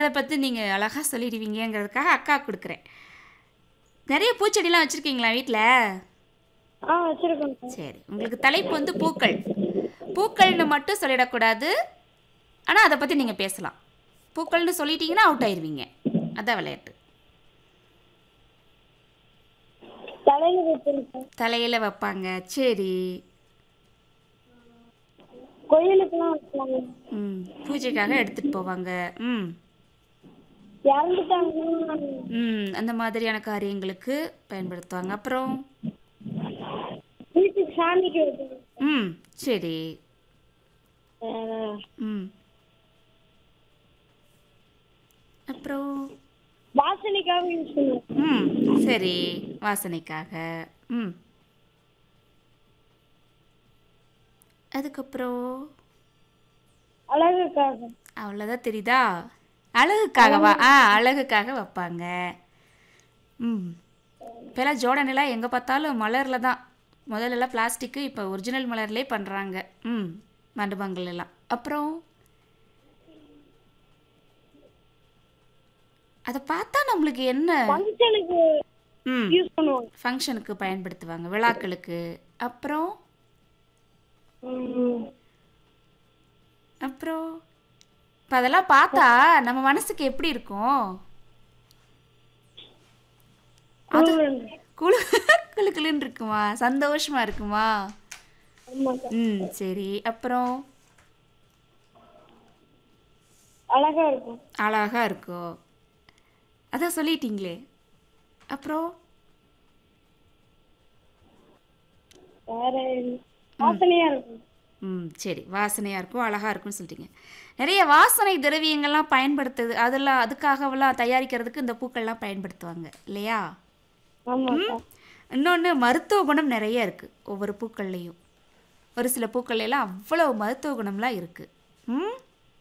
அதை பற்றி நீங்கள் அழகாக சொல்லிடுவீங்கங்கிறதுக்காக அக்கா கொடுக்குறேன் நிறைய பூச்செடிலாம் வச்சுருக்கீங்களா வீட்டில் ஆ வச்சிருக்கோம்க்கா சரி உங்களுக்கு தலைப்பு வந்து பூக்கள் பூக்கள்னு மட்டும் சொல்லிடக்கூடாது ஆனால் அதை பற்றி நீங்கள் பேசலாம் பூக்கள்னு சொல்லிட்டீங்கன்னா அவுட் ஆயிருவீங்க அதான் விளையாட்டு தலையில வச்சிருக்கோம் தலையில் வைப்பாங்க சரி கோயிலுக்குலாம் வைப்பாங்க ம் பூஜைக்காக எடுத்துகிட்டு போவாங்க ம் இறந்துட்டாங்கன்னா ம் அந்த மாதிரியான காரியங்களுக்கு பயன்படுத்துவாங்க அப்புறம் வீட்டுக்கு சாமிக்கு வைப்பாங்க ம் சரி வேற ம் அப்புறம் வாசனைக்காக யூஸ் பண்ணுவோம் ம் சரி வாசனைக்காக ம் அதுக்கப்புறம் அழகுக்காக அவ்வளோதான் தெரியுதா அழகுக்காகவா ஆ அழகுக்காக வைப்பாங்க ம் இப்போலாம் ஜோடனெல்லாம் எங்கே பார்த்தாலும் மலரில் தான் முதல்லலாம் பிளாஸ்டிக்கு இப்போ ஒரிஜினல் மலர்லேயே பண்ணுறாங்க ம் மண்டபங்கள் எல்லாம் அப்புறம் அதை பார்த்தா நம்மளுக்கு என்ன ஃபங்க்ஷனுக்கு ம் யூஸ் பண்ணுவாங்க ஃபங்க்ஷனுக்கு பயன்படுத்துவாங்க விழாக்களுக்கு அப்புறம் ம். அப்புறம் இப்போ அதெல்லாம் பார்த்தா நம்ம மனசுக்கு எப்படி இருக்கும் குளிருங்க. குளு குளு குளுன்னு இருக்குமா சந்தோஷமா இருக்குமா ஆமாக்கா ம் சரி அப்புறம் அழகா இருக்கும் அழகா இருக்கும் அதான் சொல்லிட்டீங்களே அப்புறம் வேற என்ன? வாசனையா இருக்கும் ம் சரி வாசனையாக இருக்கும் அழகாக இருக்கும்னு சொல்லிட்டீங்க நிறைய வாசனை திரவியங்கள்லாம் பயன்படுத்துது அதெல்லாம் அதுக்காகவெல்லாம் தயாரிக்கிறதுக்கு இந்த பூக்கள்லாம் பயன்படுத்துவாங்க இல்லையா ஆமாக்கா இன்னொன்று மருத்துவ குணம் நிறைய இருக்குது ஒவ்வொரு பூக்கள்லேயும் ஒரு சில பூக்கள்ல எல்லாம் அவ்வளோ மருத்துவ குணம்லாம் இருக்குது ம்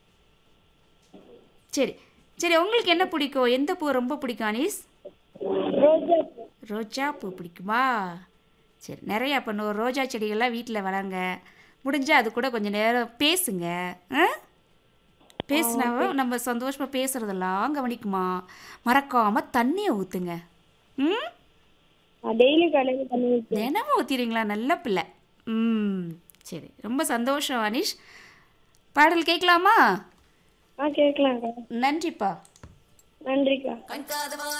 சரி சரி உங்களுக்கு என்ன பிடிக்கும் எந்த பூ ரொம்ப பிடிக்கும் அனீஸ் ரோஜா பூ. ரோஜா பூ பிடிக்குமா சரி நிறையா பண்ணுவோம் ரோஜா செடிகள்லாம் வீட்டில் வளங்க முடிஞ்சால் அது கூட கொஞ்சம் நேரம் பேசுங்க ஆ பேசினாவும் நம்ம சந்தோஷமாக பேசுகிறதெல்லாம் கவனிக்குமா மறக்காமல் தண்ணியை ஊற்றுங்க ம் நான் டெய்லி கடையில தண்ணி ஊற்றுவேன் தினமும் ஊற்றிடுங்களா நல்ல பிள்ளை ம் சரி ரொம்ப சந்தோஷம் அனீஷ் பாடல் கேட்கலாமா ஆ கேட்கலாம்க்கா நன்றிப்பா நன்றிக்கா